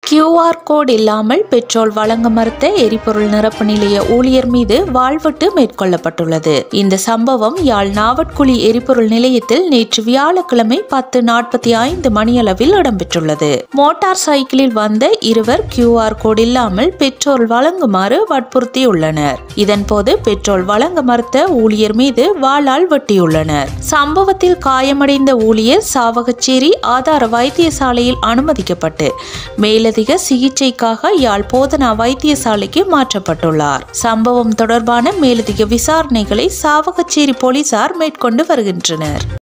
QR code இல்லாமல் petrol வழங்க மறுத்த எரிபொருள் நிரப்பு நிலைய ஊழியர் மீது வாழ்வெட்டு மேற்கொள்ளப்பட்டுள்ளது இந்த சம்பவம் யாழ் நாவட்குழி எரிபொருள் நிலையத்தில் நேற்று வியாழக்கிழமை பத்து நாற்பத்தி ஐந்து மணியளவில் இடம்பெற்றுள்ளது மோட்டார் சைக்கிளில் வந்த இருவர் கியூஆர் கோட் இல்லாமல் பெட்ரோல் வழங்குமாறு வற்புறுத்தியுள்ளனர் இதன்போது பெட்ரோல் வழங்க மறுத்த ஊழியர் மீது வாளால் வெட்டியுள்ளனர் சம்பவத்தில் காயமடைந்த ஊழியர் சாவகச்சேரி ஆதார வைத்தியசாலையில் அனுமதிக்கப்பட்டு மேலதிக சிகிச்சைக்காக யாழ் போதனா வைத்தியசாலைக்கு மாற்றப்பட்டுள்ளார் சம்பவம் தொடர்பான மேலதிக விசாரணைகளை சாவகச்சேரி போலீசார் மேற்கொண்டு வருகின்றனர்